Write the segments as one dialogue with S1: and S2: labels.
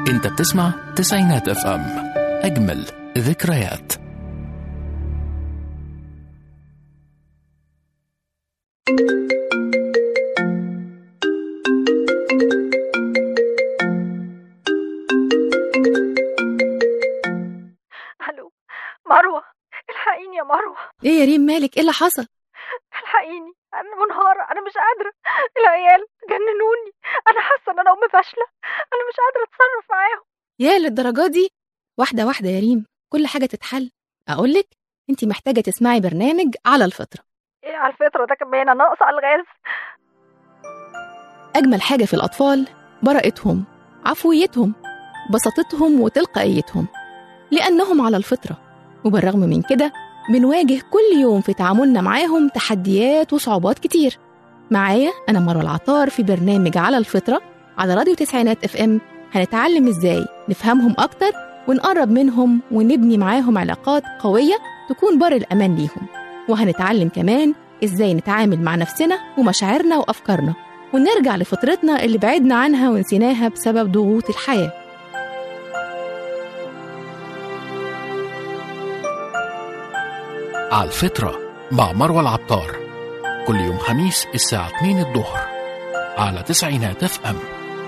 S1: انت بتسمع تسعينات اف ام اجمل ذكريات
S2: الو مروه الحقيني يا مروه
S3: ايه يا ريم مالك ايه اللي حصل
S2: الحقيني انا منهارة انا مش قادرة العيال جننوني انا حاسة ان انا ام فاشلة انا مش قادرة اتصرف معاهم
S3: يا للدرجه دي واحده واحده يا ريم كل حاجه تتحل اقولك انت محتاجه تسمعي برنامج على الفطره
S2: ايه على الفطرة ده كمان انا ناقصة الغاز
S3: اجمل حاجه في الاطفال براءتهم عفويتهم بساطتهم وتلقائيتهم لانهم على الفطره وبالرغم من كده بنواجه كل يوم في تعاملنا معاهم تحديات وصعوبات كتير معايا انا مروه العطار في برنامج على الفطره على راديو تسعينات اف ام هنتعلم ازاي نفهمهم اكتر ونقرب منهم ونبني معاهم علاقات قويه تكون بر الامان ليهم وهنتعلم كمان ازاي نتعامل مع نفسنا ومشاعرنا وافكارنا ونرجع لفطرتنا اللي بعدنا عنها ونسيناها بسبب ضغوط الحياه
S1: على الفطرة مع مروة العطار كل يوم خميس الساعة 2 الظهر على تسعينات اف ام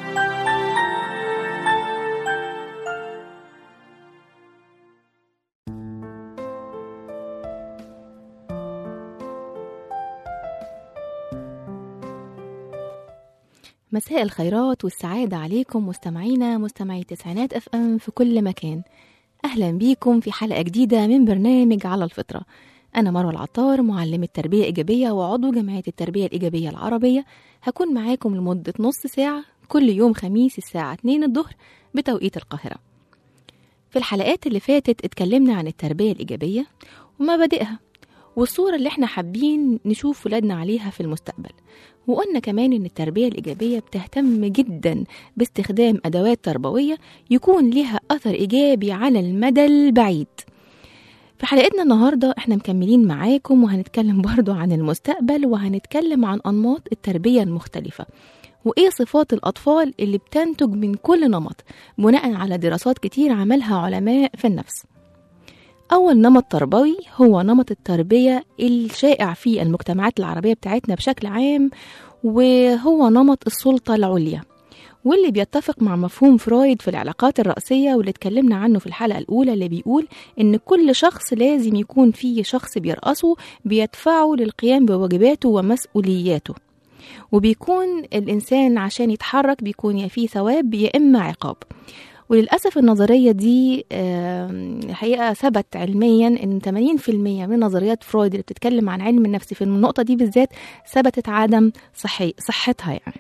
S3: مساء الخيرات والسعادة عليكم مستمعينا مستمعي تسعينات اف ام في كل مكان أهلا بيكم في حلقة جديدة من برنامج على الفطرة أنا مروة العطار معلمة تربية إيجابية وعضو جمعية التربية الإيجابية العربية هكون معاكم لمدة نص ساعة كل يوم خميس الساعة 2 الظهر بتوقيت القاهرة في الحلقات اللي فاتت اتكلمنا عن التربية الإيجابية ومبادئها والصورة اللي احنا حابين نشوف ولادنا عليها في المستقبل وقلنا كمان ان التربية الإيجابية بتهتم جدا باستخدام أدوات تربوية يكون لها أثر إيجابي على المدى البعيد في حلقتنا النهاردة احنا مكملين معاكم وهنتكلم برضو عن المستقبل وهنتكلم عن أنماط التربية المختلفة وإيه صفات الأطفال اللي بتنتج من كل نمط بناء على دراسات كتير عملها علماء في النفس أول نمط تربوي هو نمط التربية الشائع في المجتمعات العربية بتاعتنا بشكل عام وهو نمط السلطة العليا واللي بيتفق مع مفهوم فرويد في العلاقات الرأسية واللي اتكلمنا عنه في الحلقة الأولى اللي بيقول إن كل شخص لازم يكون فيه شخص بيرأسه بيدفعه للقيام بواجباته ومسؤولياته وبيكون الإنسان عشان يتحرك بيكون يا فيه ثواب يا إما عقاب وللأسف النظرية دي آم، الحقيقة ثبت علميا إن 80% من نظريات فرويد اللي بتتكلم عن علم النفس في النقطة دي بالذات ثبتت عدم صحي صحتها يعني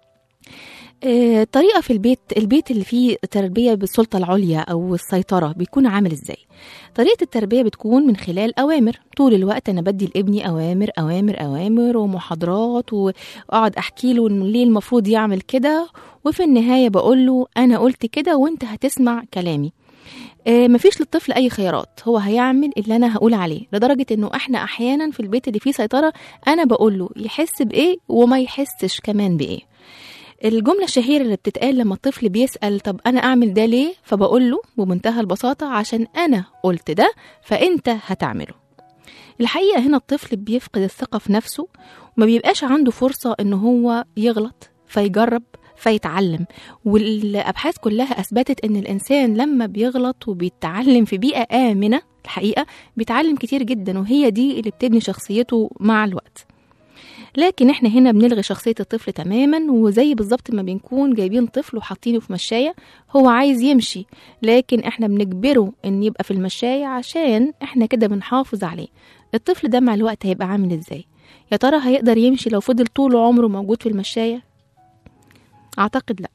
S3: آه، طريقة في البيت البيت اللي فيه تربية بالسلطة العليا أو السيطرة بيكون عامل إزاي طريقة التربية بتكون من خلال أوامر طول الوقت أنا بدي لابني أوامر أوامر أوامر ومحاضرات وأقعد أحكي له إنه ليه المفروض يعمل كده وفي النهاية بقول له أنا قلت كده وأنت هتسمع كلامي آه، مفيش للطفل أي خيارات هو هيعمل اللي أنا هقول عليه لدرجة إنه إحنا أحيانا في البيت اللي فيه سيطرة أنا بقول له يحس بإيه وما يحسش كمان بإيه الجملة الشهيرة اللي بتتقال لما الطفل بيسأل طب أنا أعمل ده ليه؟ فبقول له بمنتهى البساطة عشان أنا قلت ده فأنت هتعمله الحقيقة هنا الطفل بيفقد الثقة في نفسه وما بيبقاش عنده فرصة إن هو يغلط فيجرب فيتعلم والأبحاث كلها أثبتت إن الإنسان لما بيغلط وبيتعلم في بيئة آمنة الحقيقة بيتعلم كتير جدا وهي دي اللي بتبني شخصيته مع الوقت لكن احنا هنا بنلغي شخصية الطفل تماما وزي بالظبط ما بنكون جايبين طفل وحاطينه في مشاية هو عايز يمشي لكن احنا بنجبره ان يبقى في المشاية عشان احنا كده بنحافظ عليه الطفل ده مع الوقت هيبقى عامل ازاي يا ترى هيقدر يمشي لو فضل طول عمره موجود في المشاية اعتقد لا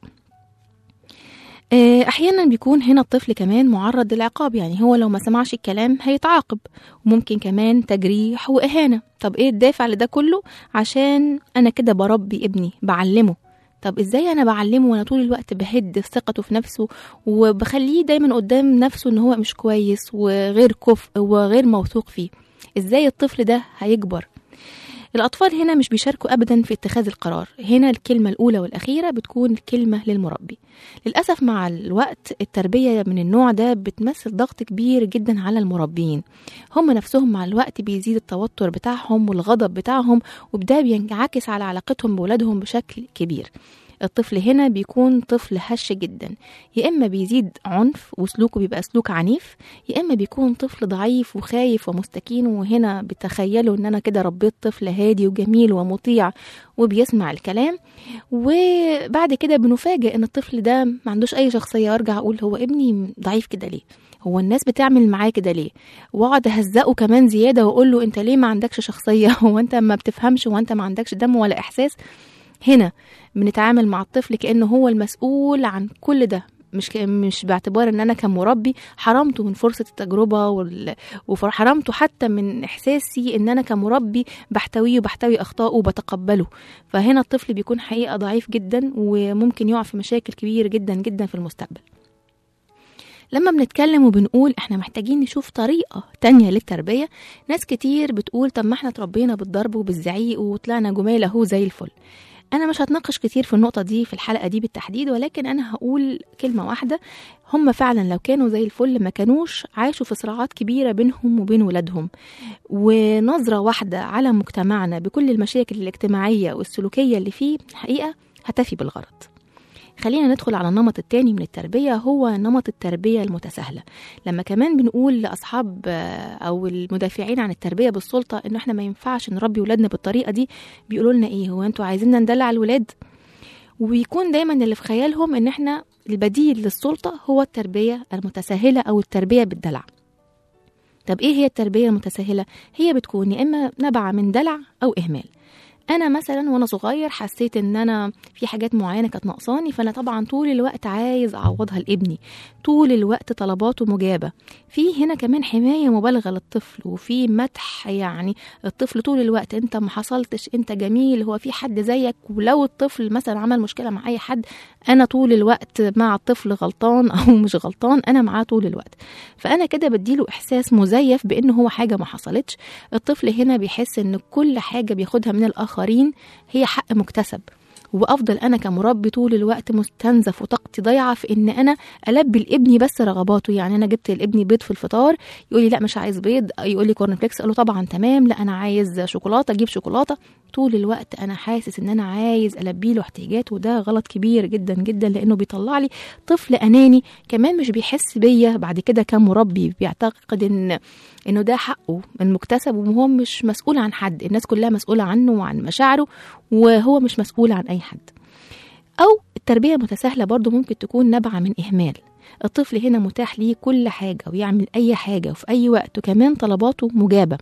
S3: آه، احيانا بيكون هنا الطفل كمان معرض للعقاب يعني هو لو ما سمعش الكلام هيتعاقب وممكن كمان تجريح واهانه طب ايه الدافع لده كله عشان انا كده بربي ابني بعلمه طب ازاي انا بعلمه وانا طول الوقت بهد ثقته في نفسه وبخليه دايما قدام نفسه ان هو مش كويس وغير كفء وغير موثوق فيه ازاي الطفل ده هيكبر الأطفال هنا مش بيشاركوا أبدا في اتخاذ القرار هنا الكلمة الأولى والأخيرة بتكون الكلمة للمربي للأسف مع الوقت التربية من النوع ده بتمثل ضغط كبير جدا على المربيين هم نفسهم مع الوقت بيزيد التوتر بتاعهم والغضب بتاعهم وبده بينعكس على علاقتهم بولادهم بشكل كبير الطفل هنا بيكون طفل هش جدا يا اما بيزيد عنف وسلوكه بيبقى سلوك عنيف يا اما بيكون طفل ضعيف وخايف ومستكين وهنا بتخيلوا ان انا كده ربيت طفل هادي وجميل ومطيع وبيسمع الكلام وبعد كده بنفاجئ ان الطفل ده ما عندوش اي شخصيه وارجع اقول هو ابني ضعيف كده ليه هو الناس بتعمل معاه كده ليه واقعد اهزقه كمان زياده واقول له انت ليه ما عندكش شخصيه هو انت ما بتفهمش هو انت ما عندكش دم ولا احساس هنا بنتعامل مع الطفل كانه هو المسؤول عن كل ده مش ك... مش باعتبار ان انا كمربي حرمته من فرصه التجربه وال... وحرمته حتى من احساسي ان انا كمربي بحتويه وبحتوي اخطائه وبتقبله فهنا الطفل بيكون حقيقه ضعيف جدا وممكن يقع في مشاكل كبيره جدا جدا في المستقبل لما بنتكلم وبنقول احنا محتاجين نشوف طريقة تانية للتربية ناس كتير بتقول طب ما احنا اتربينا بالضرب وبالزعيق وطلعنا جمال اهو زي الفل انا مش هتناقش كتير في النقطه دي في الحلقه دي بالتحديد ولكن انا هقول كلمه واحده هم فعلا لو كانوا زي الفل ما كانوش عاشوا في صراعات كبيره بينهم وبين ولادهم ونظره واحده على مجتمعنا بكل المشاكل الاجتماعيه والسلوكيه اللي فيه حقيقه هتفي بالغرض خلينا ندخل على النمط التاني من التربية هو نمط التربية المتساهلة لما كمان بنقول لأصحاب أو المدافعين عن التربية بالسلطة إنه إحنا ما ينفعش نربي ولادنا بالطريقة دي بيقولوا لنا إيه هو أنتوا عايزيننا ندلع الولاد وبيكون دايما اللي في خيالهم إن إحنا البديل للسلطة هو التربية المتساهلة أو التربية بالدلع طب إيه هي التربية المتساهلة؟ هي بتكون يا إما نبعة من دلع أو إهمال انا مثلا وانا صغير حسيت ان انا في حاجات معينه كانت ناقصاني فانا طبعا طول الوقت عايز اعوضها لابني طول الوقت طلباته مجابه في هنا كمان حمايه مبالغه للطفل وفي مدح يعني الطفل طول الوقت انت ما حصلتش انت جميل هو في حد زيك ولو الطفل مثلا عمل مشكله مع اي حد انا طول الوقت مع الطفل غلطان او مش غلطان انا معاه طول الوقت فانا كده بديله احساس مزيف بان هو حاجه ما حصلتش الطفل هنا بيحس ان كل حاجه بياخدها من الاخر الآخرين هي حق مكتسب وافضل انا كمربي طول الوقت مستنزف وطاقتي ضايعه في ان انا البي لابني بس رغباته يعني انا جبت لابني بيض في الفطار يقول لي لا مش عايز بيض يقول لي كورن فليكس اقول له طبعا تمام لا انا عايز شوكولاته اجيب شوكولاته طول الوقت انا حاسس ان انا عايز البي له احتياجاته وده غلط كبير جدا جدا لانه بيطلع لي طفل اناني كمان مش بيحس بيا بعد كده كمربي بيعتقد ان انه ده حقه المكتسب وهو مش مسؤول عن حد الناس كلها مسؤوله عنه وعن مشاعره وهو مش مسؤول عن اي حد او التربيه المتساهله برضو ممكن تكون نابعه من اهمال الطفل هنا متاح ليه كل حاجه ويعمل اي حاجه وفي اي وقت وكمان طلباته مجابه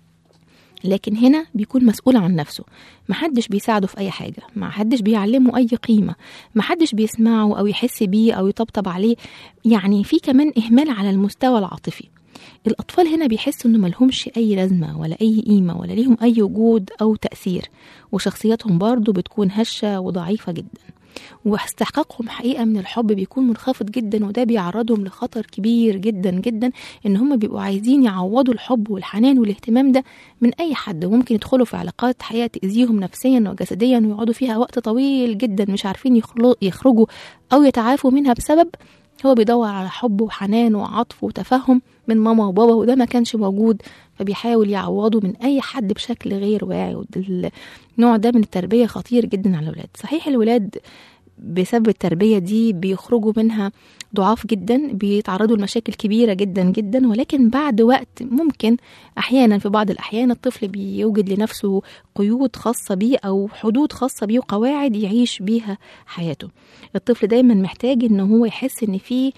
S3: لكن هنا بيكون مسؤول عن نفسه محدش بيساعده في أي حاجة محدش بيعلمه أي قيمة محدش بيسمعه أو يحس بيه أو يطبطب عليه يعني في كمان إهمال على المستوى العاطفي الأطفال هنا بيحسوا إنه ملهمش أي لازمة ولا أي قيمة ولا ليهم أي وجود أو تأثير وشخصياتهم برضو بتكون هشة وضعيفة جدا واستحقاقهم حقيقة من الحب بيكون منخفض جدا وده بيعرضهم لخطر كبير جدا جدا ان هم بيبقوا عايزين يعوضوا الحب والحنان والاهتمام ده من اي حد وممكن يدخلوا في علاقات حقيقة تأذيهم نفسيا وجسديا ويقعدوا فيها وقت طويل جدا مش عارفين يخرجوا او يتعافوا منها بسبب هو بيدور على حب وحنان وعطف وتفهم من ماما وبابا وده ما كانش موجود فبيحاول يعوضه من اي حد بشكل غير واعي النوع ده من التربيه خطير جدا على الولاد صحيح الولاد بسبب التربية دي بيخرجوا منها ضعاف جدا بيتعرضوا لمشاكل كبيرة جدا جدا ولكن بعد وقت ممكن أحيانا في بعض الأحيان الطفل بيوجد لنفسه قيود خاصة بيه أو حدود خاصة بيه وقواعد يعيش بيها حياته الطفل دايما محتاج إن هو يحس إن في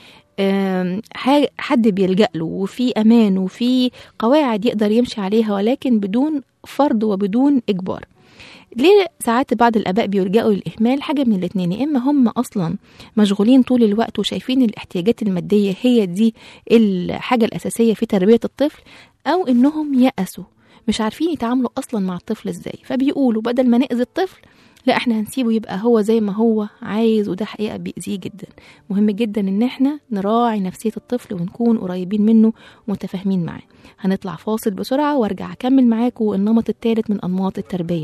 S3: حد بيلجأ له وفي أمان وفي قواعد يقدر يمشي عليها ولكن بدون فرض وبدون إجبار ليه ساعات بعض الاباء بيلجأوا للاهمال حاجه من الاثنين يا اما هم اصلا مشغولين طول الوقت وشايفين الاحتياجات الماديه هي دي الحاجه الاساسيه في تربيه الطفل او انهم يأسوا مش عارفين يتعاملوا اصلا مع الطفل ازاي فبيقولوا بدل ما نأذي الطفل لا احنا هنسيبه يبقى هو زي ما هو عايز وده حقيقة بيأذيه جدا مهم جدا ان احنا نراعي نفسية الطفل ونكون قريبين منه ومتفاهمين معاه هنطلع فاصل بسرعة وارجع اكمل معاكم النمط الثالث من انماط التربية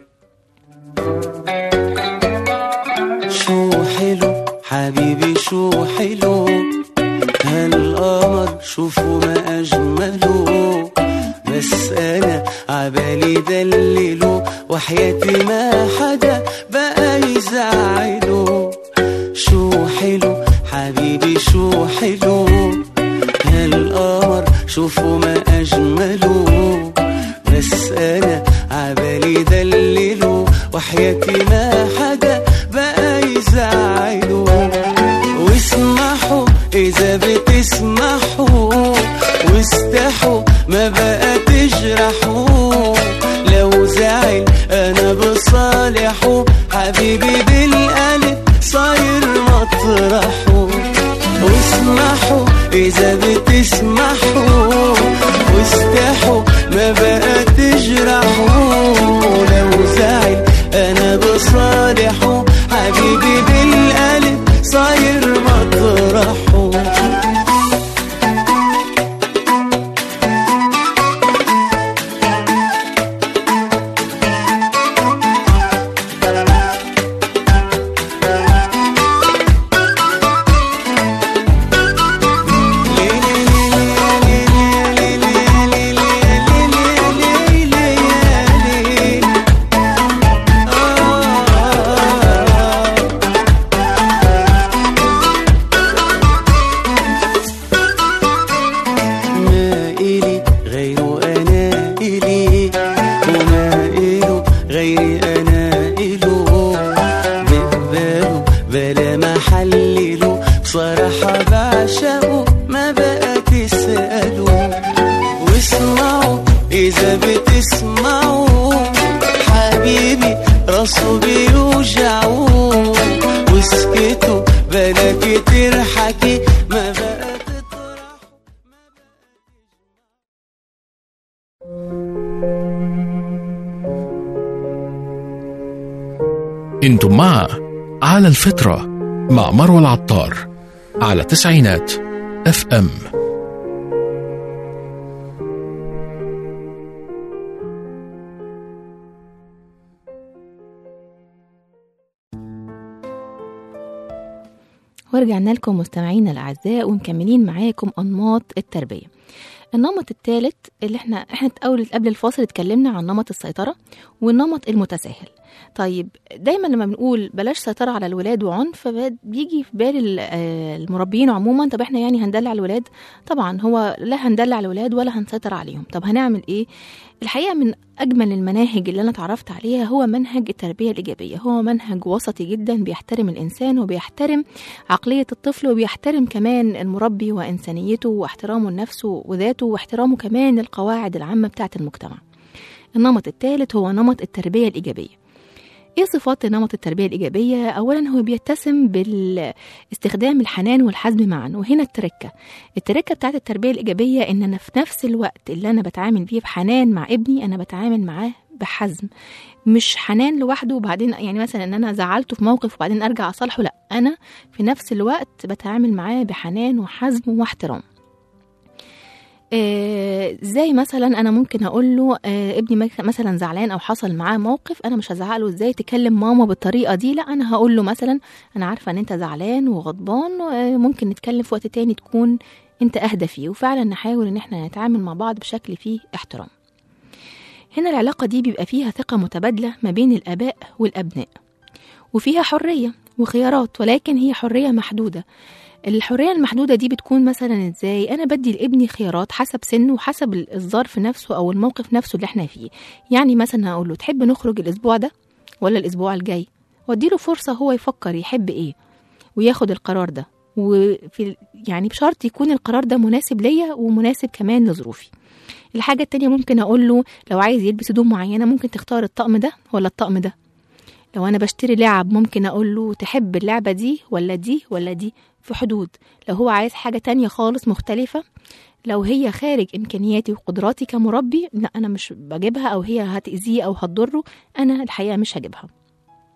S4: شو حلو حبيبي شو حلو هالقمر شوفوا ما أجمله بس أنا عبالي دلله وحياتي ما حدا بقى يزعله شو حلو حبيبي شو حلو هالقمر شوفوا ما أجمله بس أنا عبالي دلله وحياتي ما حدا بقى يزعله واسمحوا إذا بتسمحوا واستحوا ما بقى تجرحوا لو زعل أنا بصالحه حبيبي بالقلب صاير مطرحه واسمحوا إذا بتسمحوا واستحوا ما بقى تجرحوا لو زعل أنا بصالحه حبيبي بالقلب صاير مطرحه ما إلي غيره أنا إلي وما إله غيري أنا إله بقبله بلا ما حلله بصراحة بعشقه ما بقى تسأله واسمعوا إذا بتسمعوا حبيبي راسه بيوجعه واسكتوا بلا كتير حكي ما بقى تطرح
S1: انتم مع على الفطرة مع مروى العطار على تسعينات اف ام
S3: ورجعنا لكم مستمعينا الاعزاء ومكملين معاكم انماط التربيه النمط الثالث اللي احنا احنا اول قبل الفاصل اتكلمنا عن نمط السيطره والنمط المتساهل طيب دايما لما بنقول بلاش سيطره على الولاد وعنف بيجي في بال ال- آه، المربيين عموما طب احنا يعني هندلع الولاد طبعا هو لا هندلع الولاد ولا هنسيطر عليهم طب هنعمل ايه الحقيقه من اجمل المناهج اللي انا اتعرفت عليها هو منهج التربيه الايجابيه هو منهج وسطي جدا بيحترم الانسان وبيحترم عقليه الطفل وبيحترم كمان المربي وانسانيته واحترامه لنفسه وذاته واحترامه كمان للقواعد العامه بتاعه المجتمع النمط الثالث هو نمط التربيه الايجابيه ايه صفات نمط التربيه الايجابيه اولا هو بيتسم باستخدام الحنان والحزم معا وهنا التركه التركه بتاعت التربيه الايجابيه ان انا في نفس الوقت اللي انا بتعامل بيه بحنان مع ابني انا بتعامل معاه بحزم مش حنان لوحده وبعدين يعني مثلا ان انا زعلته في موقف وبعدين ارجع اصالحه لا انا في نفس الوقت بتعامل معاه بحنان وحزم واحترام آه، زي مثلا انا ممكن اقول له آه ابني مك- مثلا زعلان او حصل معاه موقف انا مش هزعق له ازاي تكلم ماما بالطريقه دي لا انا هقول له مثلا انا عارفه ان انت زعلان وغضبان آه ممكن نتكلم في وقت تاني تكون انت اهدى فيه وفعلا نحاول ان احنا نتعامل مع بعض بشكل فيه احترام هنا العلاقه دي بيبقى فيها ثقه متبادله ما بين الاباء والابناء وفيها حريه وخيارات ولكن هي حريه محدوده الحريه المحدوده دي بتكون مثلا ازاي انا بدي لابني خيارات حسب سنه وحسب الظرف نفسه او الموقف نفسه اللي احنا فيه يعني مثلا هقول له تحب نخرج الاسبوع ده ولا الاسبوع الجاي واديله فرصه هو يفكر يحب ايه وياخد القرار ده وفي يعني بشرط يكون القرار ده مناسب ليا ومناسب كمان لظروفي الحاجة التانية ممكن أقول له لو عايز يلبس هدوم معينة ممكن تختار الطقم ده ولا الطقم ده لو أنا بشتري لعب ممكن أقول له تحب اللعبة دي ولا دي ولا دي في حدود لو هو عايز حاجة تانية خالص مختلفة لو هي خارج إمكانياتي وقدراتي كمربي لا أنا مش بجيبها أو هي هتأذيه أو هتضره أنا الحقيقة مش هجيبها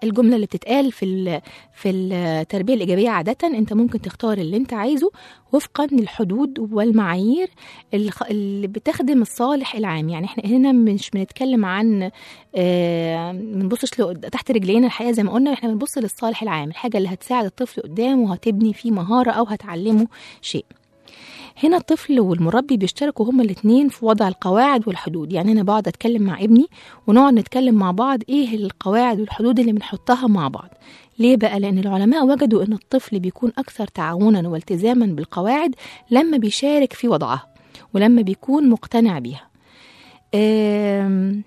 S3: الجمله اللي بتتقال في ال- في التربيه الايجابيه عاده انت ممكن تختار اللي انت عايزه وفقا للحدود والمعايير الخ- اللي بتخدم الصالح العام يعني احنا هنا مش بنتكلم عن آه، ما بنبصش لقد- تحت رجلينا الحقيقه زي ما قلنا احنا بنبص للصالح العام الحاجه اللي هتساعد الطفل قدام وهتبني فيه مهاره او هتعلمه شيء هنا الطفل والمربي بيشتركوا هما الاتنين في وضع القواعد والحدود يعني انا بقعد اتكلم مع ابني ونقعد نتكلم مع بعض ايه القواعد والحدود اللي بنحطها مع بعض ليه بقى لان العلماء وجدوا ان الطفل بيكون اكثر تعاونا والتزاما بالقواعد لما بيشارك في وضعها ولما بيكون مقتنع بيها آم،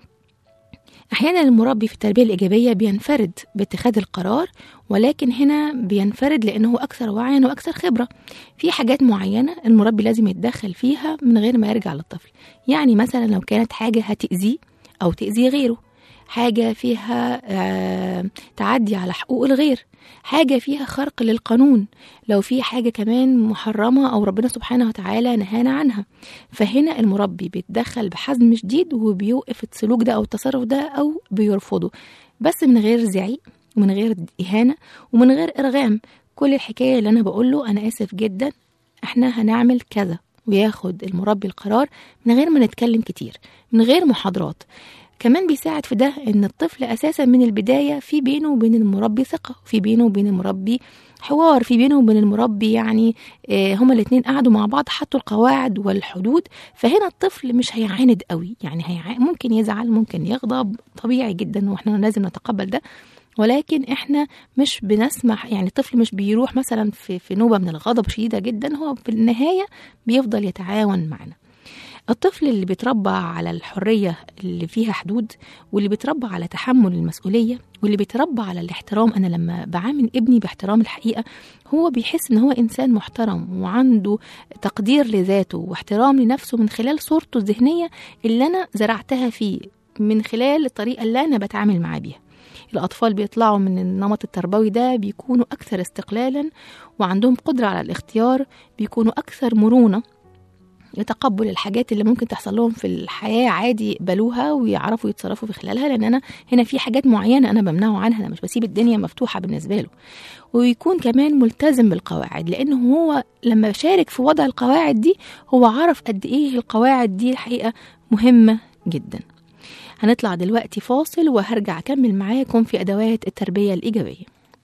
S3: احيانا المربي في التربيه الايجابيه بينفرد باتخاذ القرار ولكن هنا بينفرد لانه اكثر وعيا واكثر خبره في حاجات معينه المربي لازم يتدخل فيها من غير ما يرجع للطفل يعني مثلا لو كانت حاجه هتاذيه او تاذي غيره حاجه فيها آه، تعدي على حقوق الغير حاجه فيها خرق للقانون لو في حاجه كمان محرمه او ربنا سبحانه وتعالى نهانا عنها فهنا المربي بيتدخل بحزم شديد وبيوقف السلوك ده او التصرف ده او بيرفضه بس من غير زعيق ومن غير اهانه ومن غير ارغام كل الحكايه اللي انا بقول له انا اسف جدا احنا هنعمل كذا وياخد المربي القرار من غير ما نتكلم كتير من غير محاضرات كمان بيساعد في ده ان الطفل اساسا من البدايه في بينه وبين المربي ثقه في بينه وبين المربي حوار في بينه وبين المربي يعني آه، هما الاتنين قعدوا مع بعض حطوا القواعد والحدود فهنا الطفل مش هيعاند قوي يعني هيع... ممكن يزعل ممكن يغضب طبيعي جدا واحنا لازم نتقبل ده ولكن احنا مش بنسمح يعني الطفل مش بيروح مثلا في في نوبه من الغضب شديده جدا هو في النهايه بيفضل يتعاون معنا الطفل اللي بيتربى على الحرية اللي فيها حدود واللي بيتربى على تحمل المسؤولية واللي بيتربى على الاحترام أنا لما بعامل ابني باحترام الحقيقة هو بيحس إن هو إنسان محترم وعنده تقدير لذاته واحترام لنفسه من خلال صورته الذهنية اللي أنا زرعتها فيه من خلال الطريقة اللي أنا بتعامل معاه بيها الأطفال بيطلعوا من النمط التربوي ده بيكونوا أكثر استقلالا وعندهم قدرة على الاختيار بيكونوا أكثر مرونة لتقبل الحاجات اللي ممكن تحصل لهم في الحياة عادي يقبلوها ويعرفوا يتصرفوا في خلالها لأن أنا هنا في حاجات معينة أنا بمنعه عنها أنا مش بسيب الدنيا مفتوحة بالنسبة له ويكون كمان ملتزم بالقواعد لأنه هو لما شارك في وضع القواعد دي هو عرف قد إيه القواعد دي الحقيقة مهمة جدا هنطلع دلوقتي فاصل وهرجع أكمل معاكم في أدوات التربية الإيجابية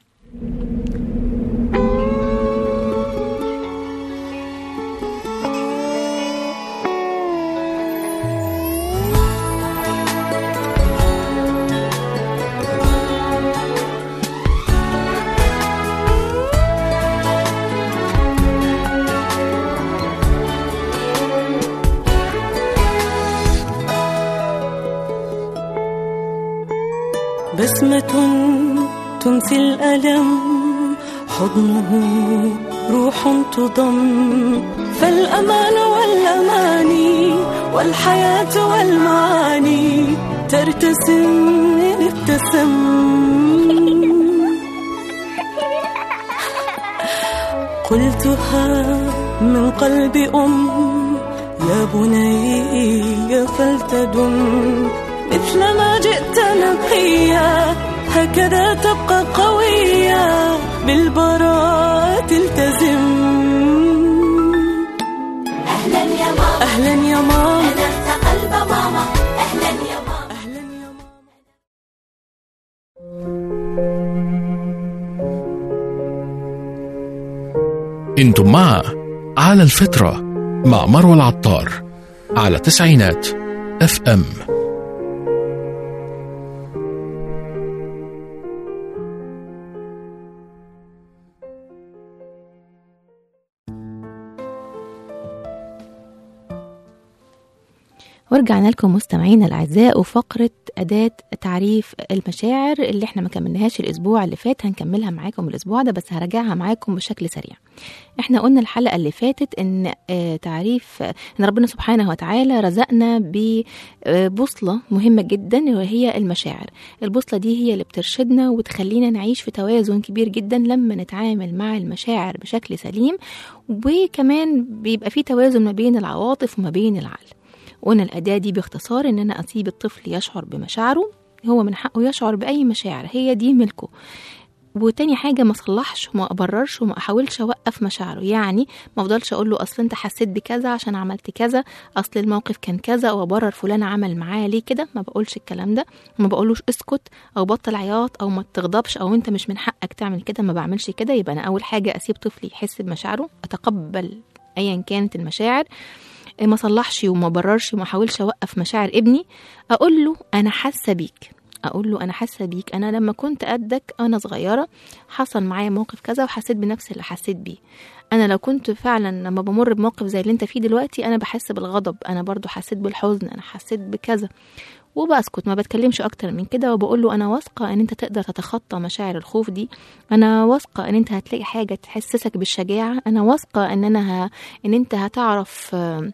S5: بسمة تنسي الألم حضنه روح تضم فالأمان والأماني والحياة والمعاني ترتسم إن ابتسم قلتها من قلب أم يا بني فلتدم مثل ما جئت نقيا هكذا تبقى قوية بالبراءة التزم
S6: أهلا يا ماما
S5: أهلا يا ماما
S6: أنا قلب ماما أهلا يا ماما
S5: أهلا يا ماما
S1: انتم مع على الفطرة مع مروى العطار على تسعينات اف ام
S3: ورجعنا لكم مستمعينا الاعزاء وفقره اداه تعريف المشاعر اللي احنا ما كملناهاش الاسبوع اللي فات هنكملها معاكم الاسبوع ده بس هراجعها معاكم بشكل سريع احنا قلنا الحلقه اللي فاتت ان آه، تعريف ان ربنا سبحانه وتعالى رزقنا ببوصله مهمه جدا وهي المشاعر البوصله دي هي اللي بترشدنا وتخلينا نعيش في توازن كبير جدا لما نتعامل مع المشاعر بشكل سليم وكمان بيبقى في توازن ما بين العواطف وما بين العقل قلنا الأداة دي باختصار إن أنا أسيب الطفل يشعر بمشاعره هو من حقه يشعر باي مشاعر هي دي ملكه وتاني حاجة ما صلحش وما أبررش وما أحاولش أوقف مشاعره يعني ما أفضلش أقول له أصل أنت حسيت بكذا عشان عملت كذا أصل الموقف كان كذا أو أبرر فلان عمل معاه ليه كده ما بقولش الكلام ده ما بقولوش اسكت أو بطل عياط أو ما تغضبش أو أنت مش من حقك تعمل كده ما بعملش كده يبقى أنا أول حاجة أسيب طفلي يحس بمشاعره أتقبل أيا كانت المشاعر ما صلحش وما بررش وما حاولش أوقف مشاعر ابني أقول له أنا حاسة بيك اقول له انا حاسه بيك انا لما كنت قدك انا صغيره حصل معايا موقف كذا وحسيت بنفس اللي حسيت بيه انا لو كنت فعلا لما بمر بموقف زي اللي انت فيه دلوقتي انا بحس بالغضب انا برضو حسيت بالحزن انا حسيت بكذا وبسكت ما بتكلمش اكتر من كده وبقول له انا واثقه ان انت تقدر تتخطى مشاعر الخوف دي انا واثقه ان انت هتلاقي حاجه تحسسك بالشجاعه انا واثقه ان انا ه... ان انت هتعرف آه،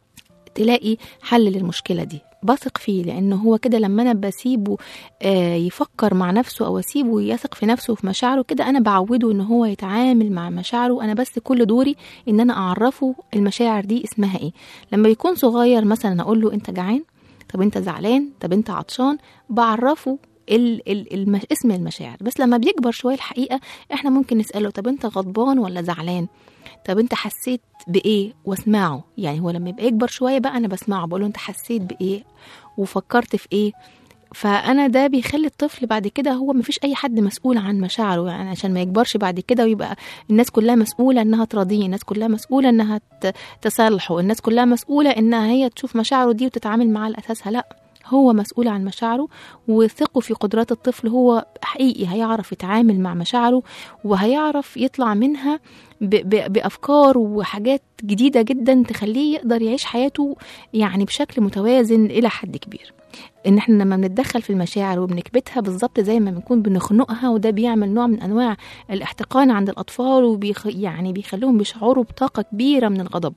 S3: تلاقي حل للمشكله دي بثق فيه لانه هو كده لما انا بسيبه آه، يفكر مع نفسه او اسيبه يثق في نفسه وفي مشاعره كده انا بعوده ان هو يتعامل مع مشاعره انا بس كل دوري ان انا اعرفه المشاعر دي اسمها ايه لما يكون صغير مثلا اقول له انت جعان طب انت زعلان طب انت عطشان بعرفه ال ال الم... اسم المشاعر بس لما بيكبر شويه الحقيقه احنا ممكن نساله طب انت غضبان ولا زعلان طب انت حسيت بايه واسمعه يعني هو لما يبقى يكبر شويه بقى انا بسمعه بقول له انت حسيت بايه وفكرت في ايه فانا ده بيخلي الطفل بعد كده هو مفيش اي حد مسؤول عن مشاعره يعني عشان ما يكبرش بعد كده ويبقى الناس كلها مسؤوله انها تراضيه الناس كلها مسؤوله انها ت- تصالحه الناس كلها مسؤوله انها هي تشوف مشاعره دي وتتعامل معاه على اساسها لا هو مسؤول عن مشاعره وثقوا في قدرات الطفل هو حقيقي هيعرف يتعامل مع مشاعره وهيعرف يطلع منها ب- ب- بأفكار وحاجات جديدة جدا تخليه يقدر يعيش حياته يعني بشكل متوازن إلى حد كبير ان احنا لما بنتدخل في المشاعر وبنكبتها بالظبط زي ما بنكون بنخنقها وده بيعمل نوع من انواع الاحتقان عند الاطفال وبيخ يعني بيخليهم بيشعروا بطاقه كبيره من الغضب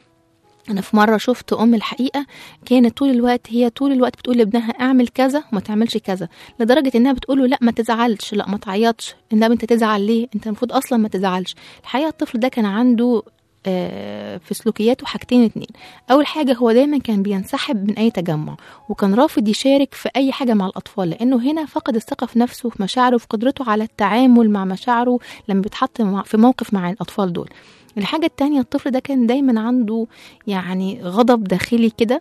S3: انا في مره شفت ام الحقيقه كانت طول الوقت هي طول الوقت بتقول لابنها اعمل كذا وما تعملش كذا لدرجه انها بتقول له لا ما تزعلش لا ما تعيطش انت انت تزعل ليه انت المفروض اصلا ما تزعلش الحقيقه الطفل ده كان عنده آه، في سلوكياته حاجتين اتنين اول حاجه هو دايما كان بينسحب من اي تجمع وكان رافض يشارك في اي حاجه مع الاطفال لانه هنا فقد الثقه في نفسه وفي مشاعره وفي قدرته على التعامل مع مشاعره لما بيتحط مع- في موقف مع الاطفال دول الحاجة التانية الطفل ده كان دايما عنده يعني غضب داخلي كده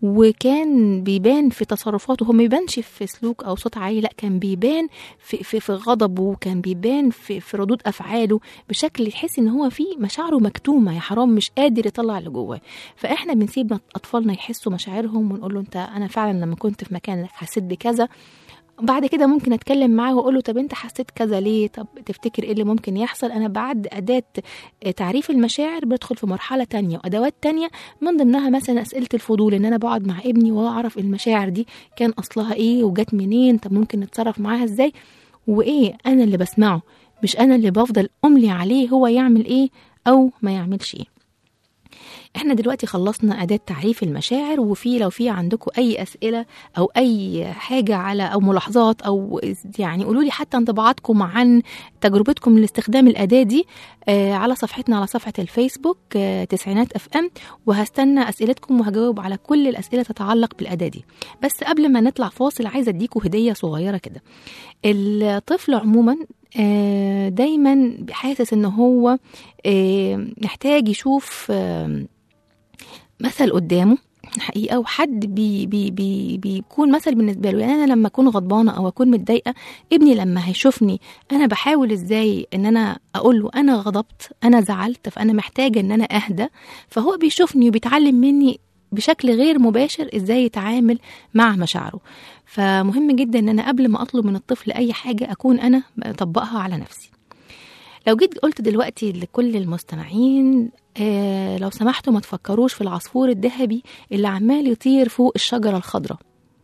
S3: وكان بيبان في تصرفاته هو ما بيبانش في سلوك او صوت عالي لا كان بيبان في في, في غضبه وكان بيبان في, في ردود افعاله بشكل تحس ان هو فيه مشاعره مكتومه يا حرام مش قادر يطلع اللي جواه فاحنا بنسيب اطفالنا يحسوا مشاعرهم ونقول له انت انا فعلا لما كنت في مكانك حسيت بكذا بعد كده ممكن اتكلم معاه واقول له طب انت حسيت كذا ليه طب تفتكر ايه اللي ممكن يحصل انا بعد اداه تعريف المشاعر بدخل في مرحله تانية وادوات تانية من ضمنها مثلا اسئله الفضول ان انا بقعد مع ابني واعرف المشاعر دي كان اصلها ايه وجت منين طب ممكن نتصرف معاها ازاي وايه انا اللي بسمعه مش انا اللي بفضل املي عليه هو يعمل ايه او ما يعملش ايه احنا دلوقتي خلصنا اداه تعريف المشاعر وفي لو في عندكم اي اسئله او اي حاجه على او ملاحظات او يعني قولوا لي حتى انطباعاتكم عن تجربتكم لاستخدام الاداه دي آه على صفحتنا على صفحه الفيسبوك آه تسعينات اف ام وهستنى اسئلتكم وهجاوب على كل الاسئله تتعلق بالاداه دي بس قبل ما نطلع فاصل عايزه اديكم هديه صغيره كده الطفل عموما آه، دايما حاسس ان هو آه، محتاج يشوف آه، مثل قدامه الحقيقه وحد بي بي بي بيكون مثل بالنسبه له يعني انا لما اكون غضبانه او اكون متضايقه ابني لما هيشوفني انا بحاول ازاي ان انا اقول له انا غضبت انا زعلت فانا محتاجه ان انا اهدى فهو بيشوفني وبيتعلم مني بشكل غير مباشر ازاي يتعامل مع مشاعره فمهم جدا ان انا قبل ما اطلب من الطفل اي حاجه اكون انا بطبقها على نفسي لو جيت قلت دلوقتي لكل المستمعين آه لو سمحتوا ما تفكروش في العصفور الذهبي اللي عمال يطير فوق الشجره الخضراء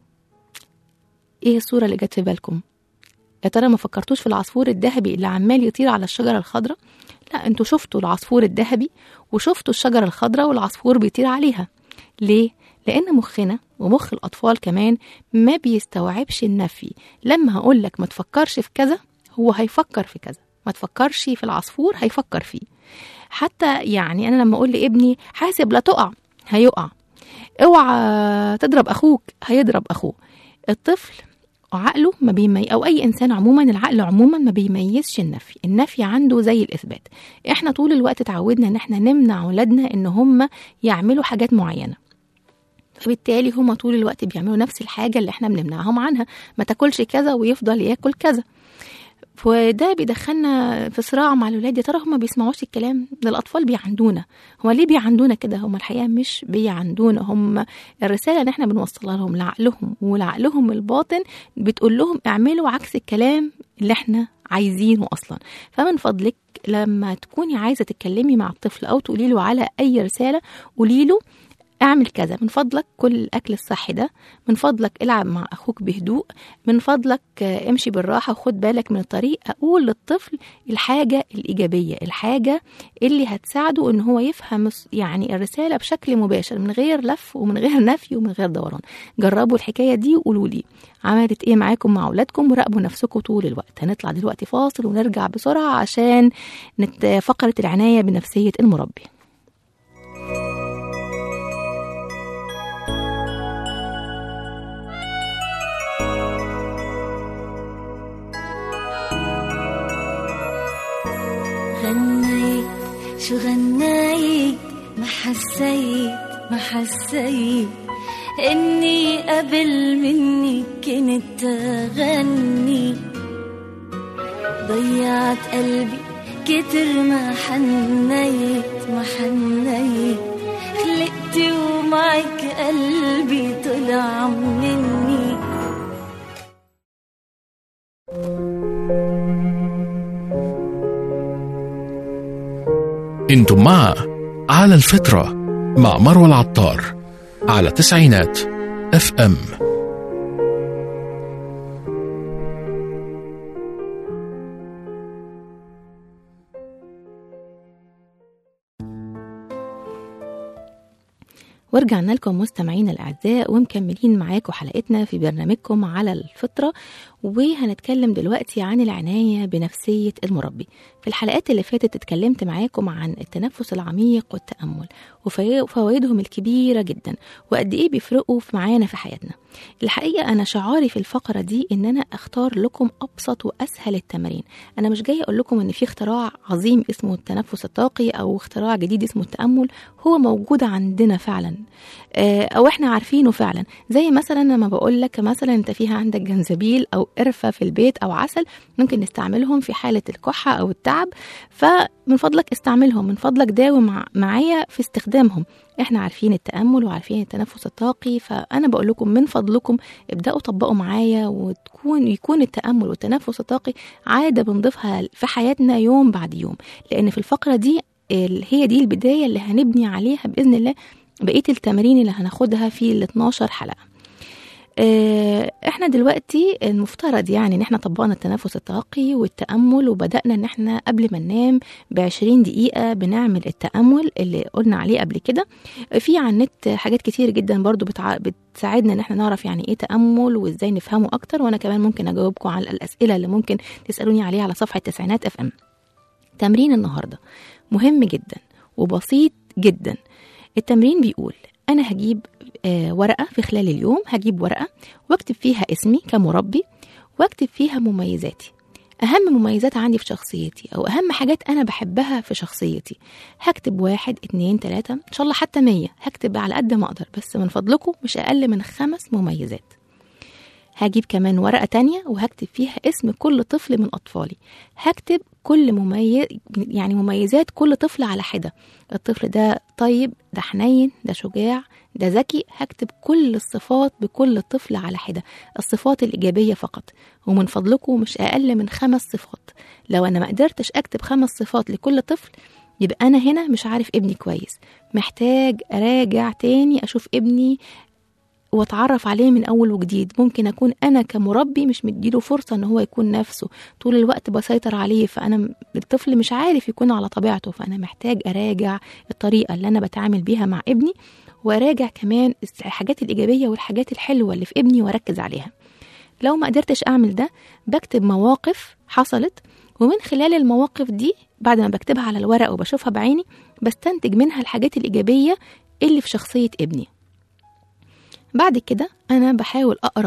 S3: ايه الصوره اللي جت في بالكم يا ترى ما فكرتوش في العصفور الذهبي اللي عمال يطير على الشجره الخضراء لا انتوا شفتوا العصفور الذهبي وشفتوا الشجره الخضراء والعصفور بيطير عليها ليه لان مخنا ومخ الاطفال كمان ما بيستوعبش النفي لما هقول لك ما تفكرش في كذا هو هيفكر في كذا ما تفكرش في العصفور هيفكر فيه حتى يعني انا لما اقول لابني حاسب لا تقع هيقع اوعى تضرب اخوك هيضرب اخوه الطفل عقله ما بيمي او اي انسان عموما العقل عموما ما بيميزش النفي النفي عنده زي الاثبات احنا طول الوقت اتعودنا ان احنا نمنع اولادنا ان هم يعملوا حاجات معينه فبالتالي هما طول الوقت بيعملوا نفس الحاجه اللي احنا بنمنعهم عنها ما تاكلش كذا ويفضل ياكل كذا وده بيدخلنا في صراع مع الولاد يا ترى هما بيسمعوش الكلام ده الاطفال بيعندونا هما ليه بيعندونا كده هما الحقيقه مش بيعندونا هما الرساله اللي احنا بنوصلها لهم لعقلهم ولعقلهم الباطن بتقول لهم اعملوا عكس الكلام اللي احنا عايزينه اصلا فمن فضلك لما تكوني عايزه تتكلمي مع الطفل او تقولي له على اي رساله قولي له اعمل كذا من فضلك كل الاكل الصحي ده من فضلك العب مع اخوك بهدوء من فضلك آه، امشي بالراحه وخد بالك من الطريق اقول للطفل الحاجه الايجابيه الحاجه اللي هتساعده ان هو يفهم الس- يعني الرساله بشكل مباشر من غير لف ومن غير نفي ومن غير دوران جربوا الحكايه دي وقولوا لي عملت ايه معاكم مع اولادكم وراقبوا نفسكم طول الوقت هنطلع دلوقتي فاصل ونرجع بسرعه عشان نت فقره العنايه بنفسيه المربي
S5: غنيت شو غنيت ما حسيت ما حسيت اني قبل مني كنت غني ضيعت قلبي كتر ما حنيت ما حنيت خلقت ومعك قلبي طلع مني
S1: انتم مع على الفطرة مع مروة العطار على تسعينات اف ام
S3: ورجعنا لكم مستمعينا الاعزاء ومكملين معاكم حلقتنا في برنامجكم على الفطره وهنتكلم دلوقتي عن العنايه بنفسيه المربي في الحلقات اللي فاتت اتكلمت معاكم عن التنفس العميق والتامل وفي- وفوائدهم الكبيره جدا وقد ايه بيفرقوا في معانا في حياتنا الحقيقه انا شعاري في الفقره دي ان انا اختار لكم ابسط واسهل التمارين انا مش جايه اقول لكم ان في اختراع عظيم اسمه التنفس الطاقي او اختراع جديد اسمه التامل هو موجود عندنا فعلا آه، او احنا عارفينه فعلا زي مثلا لما بقول لك مثلا انت فيها عندك جنزبيل او قرفه في البيت او عسل ممكن نستعملهم في حاله الكحه او التعب فمن فضلك استعملهم من فضلك داوم مع- معايا في استخدامهم احنا عارفين التامل وعارفين التنفس الطاقي فانا بقول لكم من فضلكم ابداوا طبقوا معايا وتكون يكون التامل والتنفس الطاقي عاده بنضيفها في حياتنا يوم بعد يوم لان في الفقره دي ال- هي دي البدايه اللي هنبني عليها باذن الله بقيه التمارين اللي هناخدها في ال 12 حلقه آه، احنا دلوقتي المفترض يعني ان احنا طبقنا التنفس الطاقي والتامل وبدانا ان احنا قبل ما ننام ب 20 دقيقه بنعمل التامل اللي قلنا عليه قبل كده في على النت حاجات كتير جدا برضو بتع... بتساعدنا ان احنا نعرف يعني ايه تامل وازاي نفهمه اكتر وانا كمان ممكن اجاوبكم على الاسئله اللي ممكن تسالوني عليها على صفحه تسعينات اف ام تمرين النهارده مهم جدا وبسيط جدا التمرين بيقول انا هجيب آه، ورقه في خلال اليوم هجيب ورقه واكتب فيها اسمي كمربي واكتب فيها مميزاتي اهم مميزات عندي في شخصيتي او اهم حاجات انا بحبها في شخصيتي هكتب واحد اتنين تلاتة ان شاء الله حتى مية هكتب على قد ما اقدر بس من فضلكم مش اقل من خمس مميزات هجيب كمان ورقة تانية وهكتب فيها اسم كل طفل من أطفالي هكتب كل مميز يعني مميزات كل طفل على حدة الطفل ده طيب ده حنين ده شجاع ده ذكي هكتب كل الصفات بكل طفل على حدة الصفات الإيجابية فقط ومن فضلكم مش أقل من خمس صفات لو أنا ما قدرتش أكتب خمس صفات لكل طفل يبقى أنا هنا مش عارف ابني كويس محتاج أراجع تاني أشوف ابني واتعرف عليه من اول وجديد ممكن اكون انا كمربي مش مديله فرصه ان هو يكون نفسه طول الوقت بسيطر عليه فانا م- الطفل مش عارف يكون على طبيعته فانا محتاج اراجع الطريقه اللي انا بتعامل بيها مع ابني واراجع كمان الحاجات الايجابيه والحاجات الحلوه اللي في ابني واركز عليها لو ما قدرتش اعمل ده بكتب مواقف حصلت ومن خلال المواقف دي بعد ما بكتبها على الورق وبشوفها بعيني بستنتج منها الحاجات الايجابيه اللي في شخصيه ابني بعد كده انا بحاول اقرا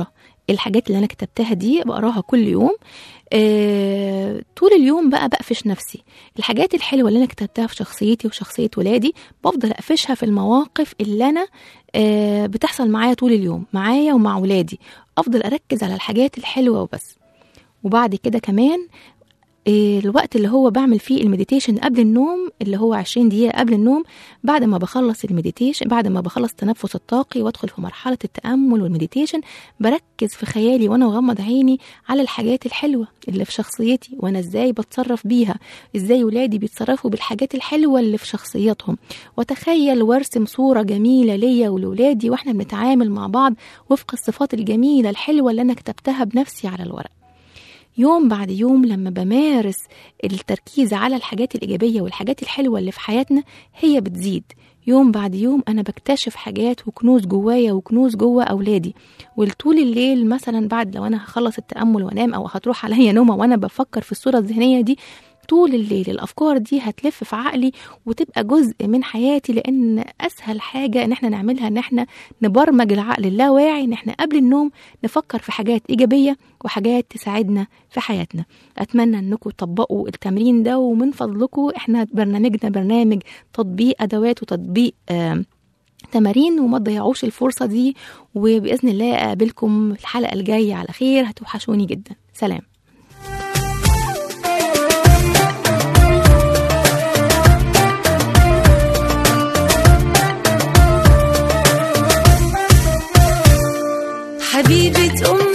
S3: الحاجات اللي انا كتبتها دي بقراها كل يوم آه، طول اليوم بقى بقفش نفسي الحاجات الحلوه اللي انا كتبتها في شخصيتي وشخصيه ولادي بفضل اقفشها في المواقف اللي انا آه، بتحصل معايا طول اليوم معايا ومع ولادي افضل اركز على الحاجات الحلوه وبس وبعد كده كمان إيه، الوقت اللي هو بعمل فيه المديتيشن قبل النوم اللي هو 20 دقيقة قبل النوم بعد ما بخلص المديتيشن بعد ما بخلص التنفس الطاقي وادخل في مرحلة التأمل والمديتيشن بركز في خيالي وانا مغمض عيني على الحاجات الحلوة اللي في شخصيتي وانا ازاي بتصرف بيها ازاي ولادي بيتصرفوا بالحاجات الحلوة اللي في شخصياتهم واتخيل وارسم صورة جميلة ليا ولولادي واحنا بنتعامل مع بعض وفق الصفات الجميلة الحلوة اللي انا كتبتها بنفسي على الورق يوم بعد يوم لما بمارس التركيز على الحاجات الإيجابية والحاجات الحلوة اللي في حياتنا هي بتزيد يوم بعد يوم أنا بكتشف حاجات وكنوز جوايا وكنوز جوا أولادي وطول الليل مثلا بعد لو أنا هخلص التأمل وأنام أو هتروح عليا نومة وأنا بفكر في الصورة الذهنية دي طول الليل الافكار دي هتلف في عقلي وتبقى جزء من حياتي لان اسهل حاجه ان احنا نعملها ان احنا نبرمج العقل اللاواعي ان احنا قبل النوم نفكر في حاجات ايجابيه وحاجات تساعدنا في حياتنا اتمنى انكم تطبقوا التمرين ده ومن فضلكم احنا برنامجنا برنامج تطبيق ادوات وتطبيق آه تمارين وما تضيعوش الفرصة دي وبإذن الله أقابلكم الحلقة الجاية على خير هتوحشوني جدا سلام
S5: حبيبة أمي